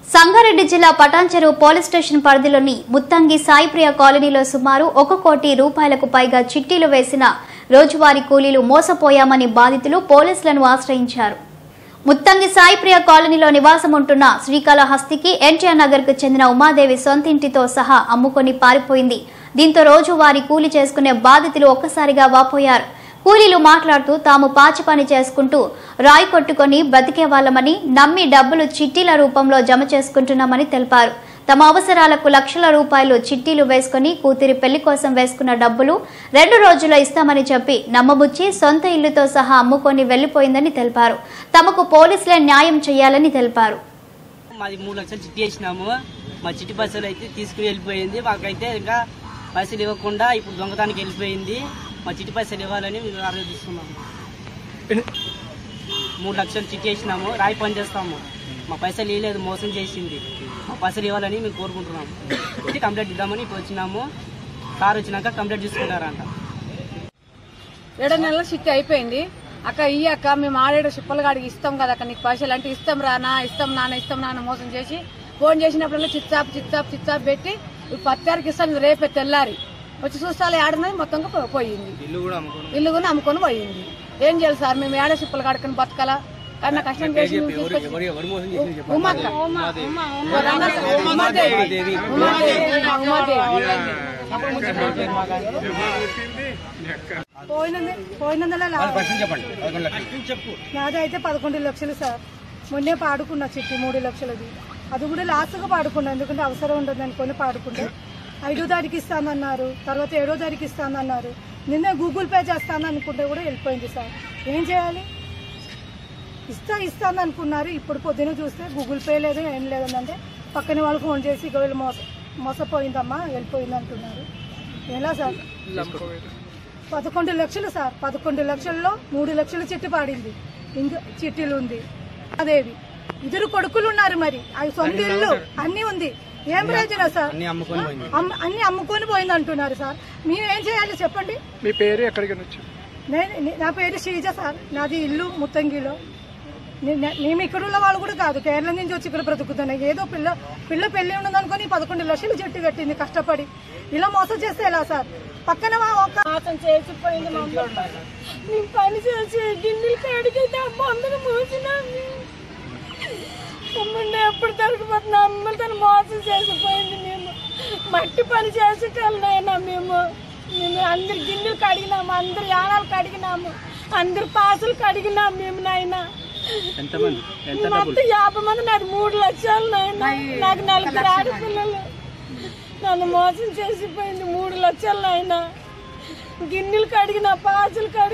సంగారెడ్డి జిల్లా Patancheru police station పరిధిలోని ముత్తంగి సాయిప్రియ కాలనీలో సుమారు ఒక కోటి రూపాయలకు పైగా చిట్టీలు వేసిన రోజువారీ కూలీలు మోసపోయామని బాధితులు పోలీసులను ఆశ్రయించారు ముత్తంగి సాయిప్రియ కాలనీలో నివాసం ఉంటున్న శ్రీకాళహస్తికి ఎన్టీఆర్ నగర్ కు చెందిన ఉమాదేవి సొంతింటితో సహా అమ్ముకొని పారిపోయింది దీంతో రోజువారీ కూలి చేసుకునే బాధితులు ఒక్కసారిగా వాపోయారు కూలీలు మాట్లాడుతూ తాము పాచి పని చేసుకుంటూ రాయి కొట్టుకొని బ్రతికే వాళ్ళమని నమ్మి డబ్బులు చిట్టీల రూపంలో జమ చేసుకుంటున్నామని తెలిపారు తమ అవసరాలకు లక్షల రూపాయలు చిట్టీలు వేసుకుని కూతురి పెళ్లి కోసం వేసుకున్న డబ్బులు రెండు రోజుల్లో ఇస్తామని చెప్పి నమ్మబుచ్చి సొంత ఇల్లుతో సహా అమ్ముకొని వెళ్లిపోయిందని తెలిపారు తమకు పోలీసులే న్యాయం చేయాలని తెలిపారు మాది మూడు లక్షలు చిట్టి వేసినాము మా చిట్టి పైసలు అయితే తీసుకుని వెళ్ళిపోయింది మాకైతే ఇంకా పైసలు ఇవ్వకుండా ఇప్పుడు దొంగతానికి వెళ్ళిపోయింది మా చిట్టి పైసలు ఇవ్వాలని మేము ఆలోచిస్తున్నాము మూడు లక్షలు చిట్టి వేసినాము రాయి పని చేస్తాము మా పైసలు ఇవ్వలేదు మోసం చేసింది మా పైసలు ఇవ్వాలని మేము కోరుకుంటున్నాము ఇది కంప్లైంట్ ఇద్దామని ఇప్పుడు వచ్చినాము సార్ వచ్చినాక కంప్లైంట్ తీసుకుంటారంట ఏడో నెలల చిట్టి అయిపోయింది అక్క ఈ అక్క మేము ఆడేడు చిప్పల గాడికి ఇస్తాం కదా అక్క నీకు పైసలు అంటే ఇస్తాం రానా ఇస్తాం నాన్న ఇస్తాం నాన్న మోసం చేసి ఫోన్ చేసినప్పుడల్లా చిచ్చాప్ చిచ్చాప్ చిచ్చాప్ పెట్టి ఇప్పుడు పత్తారికి ఇస్తాను రేపే తెల్లారి వచ్చి చూస్తాలే ఆడినది మొత్తంగా పో- పోయింది ఇల్లు కూడా అమ్ముకొని పోయింది ఏం చేయాలి సార్ మేము ఏడ చిప్పలు కాడుకొని బతకాలా కానీ నా కష్టం చేసి నువ్వు తీసుకొచ్చి ఉమాక్క ఉమాదేవి ఉమాదేవి ఉమాదేవి పోయిన పోయిన నెల లా- నాది అయితే పదకొండు లక్షలు సార్ మొన్నే పాడుకున్నా చిట్టి మూడు లక్షలది అది కూడా లాస్ట్గా పాడుకున్నా ఎందుకంటే అవసరం ఉండదు అనుకొని పాడుకుంటే ఐదో తారీఖు ఇస్తానన్నారు తర్వాత ఏడో తారీఖు ఇస్తానన్నారు నిన్నే గూగుల్ పే చేస్తాను అనుకుంటే కూడా వెళ్ళిపోయింది సార్ ఏం చేయాలి ఇస్తా ఇస్తాను అనుకున్నారు ఇప్పుడు పొద్దున చూస్తే గూగుల్ పే లేదు ఏం లేదంటే పక్కన వాళ్ళు ఫోన్ చేసి ఇక వీళ్ళు మోస మోసపోయిందమ్మా వెళ్ళిపోయింది అంటున్నారు ఎలా సార్ పదకొండు లక్షలు సార్ పదకొండు లక్షల్లో మూడు లక్షల చిట్టి పాడింది ఇంకా చిట్టీలు ఉంది అదేవి ఇద్దరు కొడుకులు ఉన్నారు మరి అవి సొంత ఇల్లు అన్ని ఉంది ఏం ప్రయోజనం సార్ అమ్మ- అన్ని అమ్ముకొని పోయింది అంటున్నారు సార్ మేము ఏం చేయాలి చెప్పండి మీ పేరు ఎక్కడికి వచ్చి నేను నే- నా పేరు శ్రీజ సార్ నాది ఇల్లు ముత్తంగిలో నే- నే- మేము ఇక్కడ ఉన్న వాళ్ళు కూడా కాదు కేరళ నుంచి వచ్చి ఇక్కడ బ్రతుకుతున్నాయి ఏదో పిల్ల పిల్ల పెళ్లి ఉన్నదనుకొని పదకొండు లక్షలు జట్టు కట్టింది కష్టపడి ఇలా మోసం చేస్తే ఎలా సార్ పక్కన మా ఒక మోసం చేసిపోయింది మా అమ్మ మేము పని చేసి గిన్నెలు కడిగితే అమ్మ అందరూ మోసినాము అమ్మండి ఎప్పుడు దొరికిపోతున్నా అమ్మ తను మోసం చేసిపోయింది మేము మట్టి పని చేసేటోళ్ళైనా మేము మేము అందరు గిన్నెలు కడిగినాము అందరు యానాలు కడిగినాము అందరు పాసులు కడిగినాము మేము నాయన మొత్తం యాభై మంది నాకు మూడు లక్షలు నాయన నాకు నలుగురు ఆడపిల్లలు నన్ను మోసం చేసిపోయింది మూడు లక్షలు నాయన గిన్నెలు కడిగిన పాసులు కడిగిన